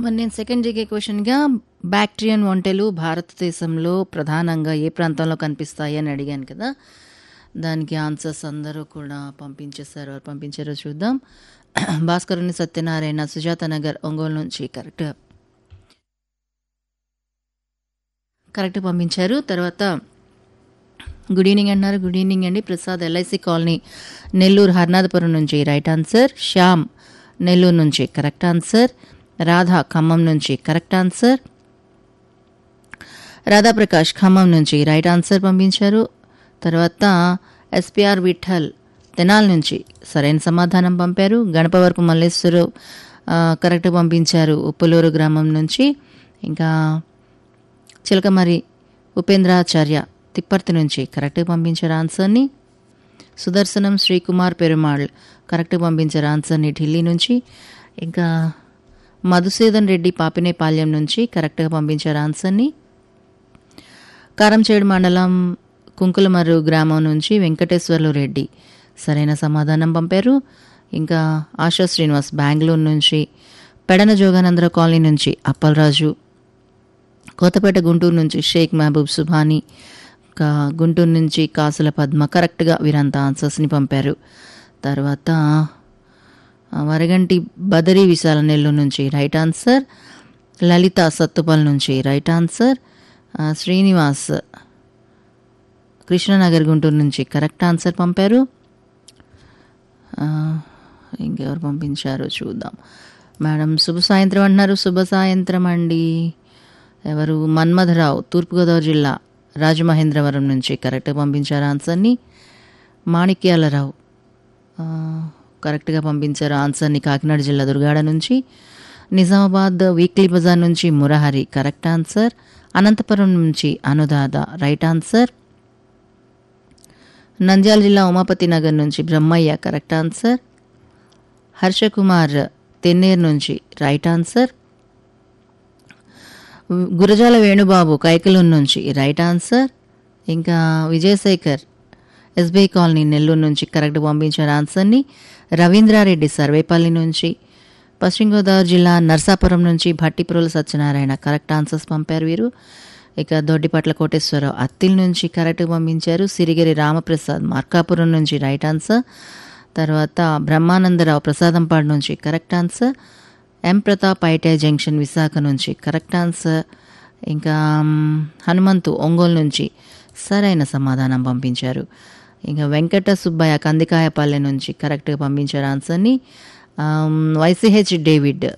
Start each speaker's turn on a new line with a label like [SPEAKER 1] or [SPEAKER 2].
[SPEAKER 1] మరి నేను second GK క్వశ్చన్గా బ్యాక్టీరియన్ వంటలు భారతదేశంలో ప్రధానంగా ఏ ప్రాంతంలో కనిపిస్తాయి అని అడిగాను కదా దానికి ఆన్సర్స్ అందరూ కూడా పంపించేశారు ఎవరు పంపించారో చూద్దాం భాస్కరుని సత్యనారాయణ సుజాత నగర్ ఒంగోలు నుంచి కరెక్ట్ కరెక్ట్ పంపించారు తర్వాత గుడ్ ఈవినింగ్ అన్నారు గుడ్ ఈవినింగ్ అండి ప్రసాద్ ఎల్ఐసి కాలనీ నెల్లూరు హర్నాథపురం నుంచి రైట్ ఆన్సర్ శ్యామ్ నెల్లూరు నుంచి కరెక్ట్ ఆన్సర్ రాధా ఖమ్మం నుంచి కరెక్ట్ ఆన్సర్ రాధాప్రకాష్ ఖమ్మం నుంచి రైట్ ఆన్సర్ పంపించారు తర్వాత ఎస్పిఆర్ విఠల్ తెనాల్ నుంచి సరైన సమాధానం పంపారు గణపవరపు మల్లేశ్వరు ఆ, కరెక్ట్ పంపించారు ఉప్పులూరు గ్రామం నుంచి ఇంకా చిలకమరి ఉపేంద్రాచార్య తిప్పర్తి నుంచి కరెక్ట్ పంపించారు ఆన్సర్ని సుదర్శనం శ్రీకుమార్ పెరుమాళ్ కరెక్ట్ పంపించారు ఆన్సర్ని ఢిల్లీ నుంచి ఇంకా మధుసూదన్ రెడ్డి పాపినేపాల్యం నుంచి కరెక్ట్గా పంపించారు ఆన్సర్ని కారంచేడు మండలం కుంకులమర్రు గ్రామం నుంచి వెంకటేశ్వర్లు రెడ్డి సరైన సమాధానం పంపారు ఇంకా ఆశా శ్రీనివాస్ బెంగళూరు నుంచి పెడన జోగానందరావు కాలనీ నుంచి అప్పలరాజు కోతపేట గుంటూరు నుంచి షేక్ మహబూబ్ సుభాని ఇంకా గుంటూరు నుంచి కాసుల పద్మ కరెక్ట్గా వీరంతా ఆన్సర్స్ని పంపారు తర్వాత ఆ, వరగంటి బదరీ విశాల నెల్లూరు నుంచి రైట్ ఆన్సర్ లలిత సత్తుపల్ నుంచి రైట్ ఆన్సర్ ఆ, శ్రీనివాస్ కృష్ణనగర్ గుంటూరు నుంచి కరెక్ట్ ఆన్సర్ పంపారు ఆ, ఇంకెవరు పంపించారో చూద్దాం మేడం శుభ సాయంత్రం అంటున్నారు శుభ సాయంత్రం అండి ఎవరు మన్మధరావు తూర్పుగోదావరి జిల్లా రాజమహేంద్రవరం నుంచి కరెక్ట్గా పంపించారు ఆన్సర్ని మాణిక్యాలరావు ఆ, కరెక్ట్గా పంపించారు ఆన్సర్ని కాకినాడ జిల్లా దుర్గాడ నుంచి నిజామాబాద్ వీక్లీ బజార్ నుంచి మురహరి కరెక్ట్ ఆన్సర్ అనంతపురం నుంచి అనుదాద రైట్ ఆన్సర్ నంద్యాల జిల్లా ఉమాపతి నగర్ నుంచి బ్రహ్మయ్య కరెక్ట్ ఆన్సర్ హర్షకుమార్ తెన్నేరు నుంచి రైట్ ఆన్సర్ గురజాల వేణుబాబు కైకలూరు నుంచి రైట్ ఆన్సర్ ఇంకా విజయశేఖర్ ఎస్బీఐ కాలనీ నెల్లూరు నుంచి కరెక్ట్ పంపించారు ఆన్సర్ని రవీంద్రారెడ్డి సర్వేపల్లి నుంచి పశ్చిమ గోదావరి జిల్లా నర్సాపురం నుంచి భట్టిపురుల సత్యనారాయణ కరెక్ట్ ఆన్సర్స్ పంపారు వీరు ఇక దొడ్డిపట్ల కోటేశ్వరరావు అత్తిల్ నుంచి కరెక్ట్ పంపించారు సిరిగిరి రామప్రసాద్ మార్కాపురం నుంచి రైట్ ఆన్సర్ తర్వాత బ్రహ్మానందరావు ప్రసాదంపాడు నుంచి correct answer M Pratap ITI junction Visakha నుంచి కరెక్ట్ ఆన్సర్ ఇంకా మ్, హనుమంతు ఒంగోలు నుంచి సరైన సమాధానం పంపించారు ఇంకా వెంకట సుబ్బయ్య కందికాయపల్లె నుంచి కరెక్ట్గా పంపించారు ఆన్సర్ని ఆమ్, వైసీహెచ్ డేవిడ్